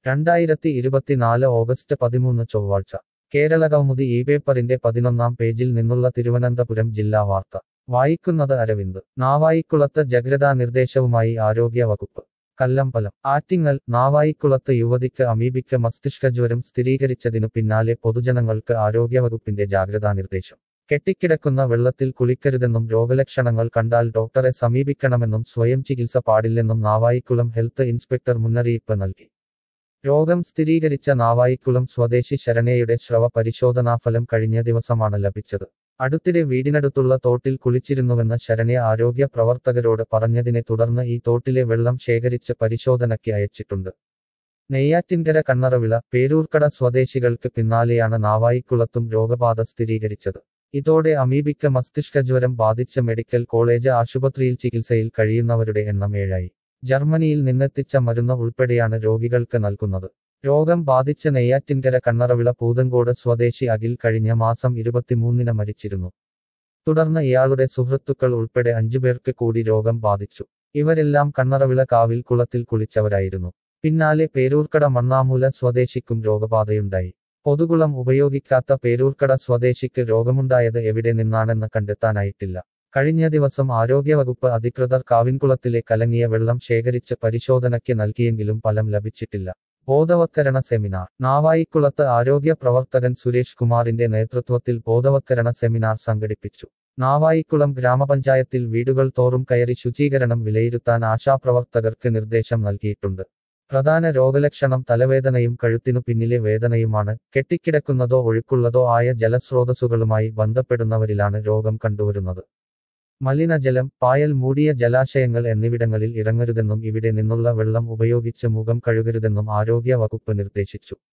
രണ്ടായിരത്തി ഇരുപത്തിനാല് ഓഗസ്റ്റ് പതിമൂന്ന് ചൊവ്വാഴ്ച കേരളകൗമുദി ഈ പേപ്പറിന്റെ പതിനൊന്നാം പേജിൽ നിന്നുള്ള തിരുവനന്തപുരം ജില്ലാ വാർത്ത വായിക്കുന്നത് അരവിന്ദ് നാവായിക്കുളത്ത് ജാഗ്രതാ നിർദ്ദേശവുമായി ആരോഗ്യ വകുപ്പ് കല്ലമ്പലം ആറ്റിങ്ങൽ നാവായിക്കുളത്ത് യുവതിക്ക് അമീബിക്ക് മസ്തിഷ്കജ്വരം സ്ഥിരീകരിച്ചതിനു പിന്നാലെ പൊതുജനങ്ങൾക്ക് ആരോഗ്യവകുപ്പിന്റെ ജാഗ്രതാ നിർദ്ദേശം കെട്ടിക്കിടക്കുന്ന വെള്ളത്തിൽ കുളിക്കരുതെന്നും രോഗലക്ഷണങ്ങൾ കണ്ടാൽ ഡോക്ടറെ സമീപിക്കണമെന്നും സ്വയം ചികിത്സ പാടില്ലെന്നും നാവായിക്കുളം ഹെൽത്ത് ഇൻസ്പെക്ടർ മുന്നറിയിപ്പ് നൽകി രോഗം സ്ഥിരീകരിച്ച നാവായിക്കുളം സ്വദേശി ശരണയുടെ സ്രവ പരിശോധനാഫലം കഴിഞ്ഞ ദിവസമാണ് ലഭിച്ചത് അടുത്തിടെ വീടിനടുത്തുള്ള തോട്ടിൽ കുളിച്ചിരുന്നുവെന്ന് ശരണ്യ ആരോഗ്യ പ്രവർത്തകരോട് പറഞ്ഞതിനെ തുടർന്ന് ഈ തോട്ടിലെ വെള്ളം ശേഖരിച്ച് പരിശോധനയ്ക്ക് അയച്ചിട്ടുണ്ട് നെയ്യാറ്റിൻകര കണ്ണറവിള പേരൂർക്കട സ്വദേശികൾക്ക് പിന്നാലെയാണ് നാവായിക്കുളത്തും രോഗബാധ സ്ഥിരീകരിച്ചത് ഇതോടെ അമീബിക്ക് മസ്തിഷ്കജ്വരം ബാധിച്ച മെഡിക്കൽ കോളേജ് ആശുപത്രിയിൽ ചികിത്സയിൽ കഴിയുന്നവരുടെ എണ്ണം ഏഴായി ജർമ്മനിയിൽ നിന്നെത്തിച്ച മരുന്ന് ഉൾപ്പെടെയാണ് രോഗികൾക്ക് നൽകുന്നത് രോഗം ബാധിച്ച നെയ്യാറ്റിൻകര കണ്ണറവിള പൂതങ്കോട് സ്വദേശി അഖിൽ കഴിഞ്ഞ മാസം ഇരുപത്തിമൂന്നിന് മരിച്ചിരുന്നു തുടർന്ന് ഇയാളുടെ സുഹൃത്തുക്കൾ ഉൾപ്പെടെ അഞ്ചുപേർക്ക് കൂടി രോഗം ബാധിച്ചു ഇവരെല്ലാം കണ്ണറവിള കാവിൽ കുളത്തിൽ കുളിച്ചവരായിരുന്നു പിന്നാലെ പേരൂർക്കട മണ്ണാമൂല സ്വദേശിക്കും രോഗബാധയുണ്ടായി പൊതുകുളം ഉപയോഗിക്കാത്ത പേരൂർക്കട സ്വദേശിക്ക് രോഗമുണ്ടായത് എവിടെ നിന്നാണെന്ന് കണ്ടെത്താനായിട്ടില്ല കഴിഞ്ഞ ദിവസം ആരോഗ്യവകുപ്പ് അധികൃതർ കാവിൻകുളത്തിലെ കലങ്ങിയ വെള്ളം ശേഖരിച്ച് പരിശോധനയ്ക്ക് നൽകിയെങ്കിലും ഫലം ലഭിച്ചിട്ടില്ല ബോധവത്കരണ സെമിനാർ നാവായിക്കുളത്ത് ആരോഗ്യ പ്രവർത്തകൻ സുരേഷ് കുമാറിന്റെ നേതൃത്വത്തിൽ ബോധവത്കരണ സെമിനാർ സംഘടിപ്പിച്ചു നാവായിക്കുളം ഗ്രാമപഞ്ചായത്തിൽ വീടുകൾ തോറും കയറി ശുചീകരണം വിലയിരുത്താൻ ആശാപ്രവർത്തകർക്ക് നിർദ്ദേശം നൽകിയിട്ടുണ്ട് പ്രധാന രോഗലക്ഷണം തലവേദനയും കഴുത്തിനു പിന്നിലെ വേദനയുമാണ് കെട്ടിക്കിടക്കുന്നതോ ഒഴുക്കുള്ളതോ ആയ ജലസ്രോതസ്സുകളുമായി ബന്ധപ്പെടുന്നവരിലാണ് രോഗം കണ്ടുവരുന്നത് മലിനജലം പായൽ മൂടിയ ജലാശയങ്ങൾ എന്നിവിടങ്ങളിൽ ഇറങ്ങരുതെന്നും ഇവിടെ നിന്നുള്ള വെള്ളം ഉപയോഗിച്ച് മുഖം കഴുകരുതെന്നും ആരോഗ്യ വകുപ്പ് നിർദ്ദേശിച്ചു